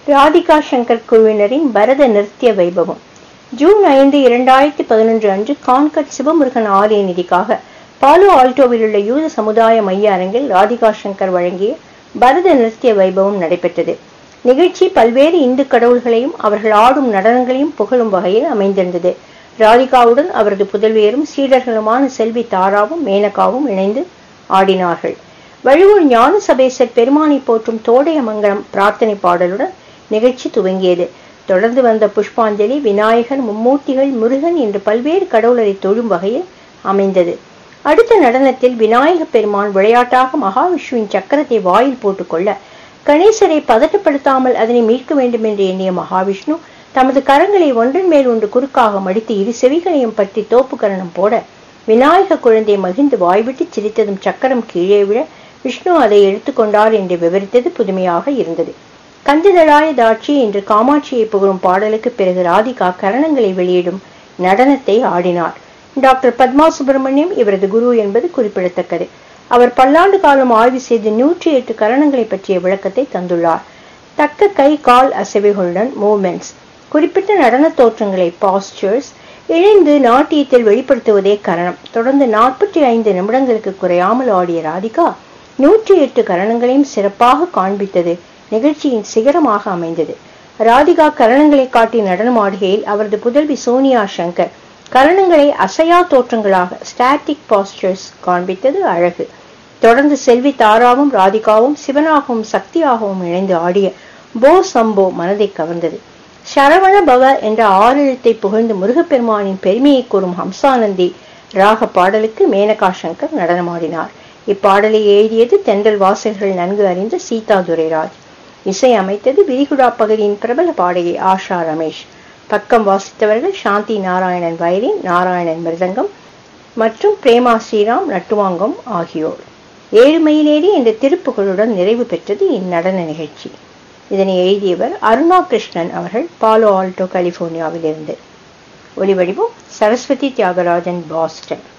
ராதிகா சங்கர் குழுவினரின் பரத நிறுத்திய வைபவம் ஜூன் ஐந்து இரண்டாயிரத்தி பதினொன்று அன்று கான்கட் சிவமுருகன் ஆலய நிதிக்காக பாலோ ஆல்டோவில் உள்ள யூத சமுதாய மைய அரங்கில் ராதிகா சங்கர் வழங்கிய பரத நிறுத்திய வைபவம் நடைபெற்றது நிகழ்ச்சி பல்வேறு இந்து கடவுள்களையும் அவர்கள் ஆடும் நடனங்களையும் புகழும் வகையில் அமைந்திருந்தது ராதிகாவுடன் அவரது புதல்வியரும் சீடர்களுமான செல்வி தாராவும் மேனகாவும் இணைந்து ஆடினார்கள் வழுவூர் ஞான சபேசர் பெருமானை போற்றும் தோடையமங்கலம் பிரார்த்தனை பாடலுடன் நிகழ்ச்சி துவங்கியது தொடர்ந்து வந்த புஷ்பாஞ்சலி விநாயகர் மும்மூர்த்திகள் முருகன் என்று பல்வேறு கடவுளரை தொழும் வகையில் அமைந்தது அடுத்த நடனத்தில் விநாயக பெருமான் விளையாட்டாக மகாவிஷ்ணுவின் சக்கரத்தை வாயில் போட்டுக்கொள்ள கணேசரை பதட்டப்படுத்தாமல் அதனை மீட்க வேண்டும் என்று எண்ணிய மகாவிஷ்ணு தமது கரங்களை ஒன்றன் மேல் ஒன்று குறுக்காக மடித்து இரு செவிகளையும் பற்றி தோப்பு கரணம் போட விநாயக குழந்தை மகிழ்ந்து வாய்விட்டு சிரித்ததும் சக்கரம் கீழே விழ விஷ்ணு அதை எடுத்துக்கொண்டார் என்று விவரித்தது புதுமையாக இருந்தது கந்ததளாய தாட்சி என்று காமாட்சியை புகழும் பாடலுக்கு பிறகு ராதிகா கரணங்களை வெளியிடும் நடனத்தை ஆடினார் டாக்டர் பத்மா சுப்பிரமணியம் இவரது குரு என்பது குறிப்பிடத்தக்கது அவர் பல்லாண்டு காலம் ஆய்வு செய்து நூற்றி எட்டு கரணங்களை பற்றிய விளக்கத்தை தந்துள்ளார் தக்க கை கால் அசைவுகளுடன் மூமெண்ட்ஸ் குறிப்பிட்ட நடன தோற்றங்களை பாஸ்டர்ஸ் இணைந்து நாட்டியத்தில் வெளிப்படுத்துவதே கரணம் தொடர்ந்து நாற்பத்தி ஐந்து நிமிடங்களுக்கு குறையாமல் ஆடிய ராதிகா நூற்றி எட்டு கரணங்களையும் சிறப்பாக காண்பித்தது நிகழ்ச்சியின் சிகரமாக அமைந்தது ராதிகா கரணங்களை காட்டி நடனமாடுகையில் அவரது புதல்வி சோனியா சங்கர் கரணங்களை அசையா தோற்றங்களாக ஸ்டாட்டிக் பாஸ்டர்ஸ் காண்பித்தது அழகு தொடர்ந்து செல்வி தாராவும் ராதிகாவும் சிவனாகவும் சக்தியாகவும் இணைந்து ஆடிய போ சம்போ மனதை கவர்ந்தது சரவண பவ என்ற ஆறெழுத்தை புகழ்ந்து முருகப்பெருமானின் பெருமையை கூறும் ஹம்சானந்தி ராக பாடலுக்கு மேனகா சங்கர் நடனமாடினார் இப்பாடலை எழுதியது தென்றல் வாசல்கள் நன்கு அறிந்த சீதா துரைராஜ் இசை அமைத்தது விரிகுடா பகுதியின் பிரபல பாடகி ஆஷா ரமேஷ் பக்கம் வாசித்தவர்கள் சாந்தி நாராயணன் வயலின் நாராயணன் மிருதங்கம் மற்றும் பிரேமா ஸ்ரீராம் நட்டுவாங்கம் ஆகியோர் ஏழு மயிலேறி என்ற திருப்புகளுடன் நிறைவு பெற்றது இந்நடன நிகழ்ச்சி இதனை எழுதியவர் அருணா கிருஷ்ணன் அவர்கள் பாலோ ஆல்டோ கலிபோர்னியாவிலிருந்து ஒலிவடிவம் சரஸ்வதி தியாகராஜன் பாஸ்டன்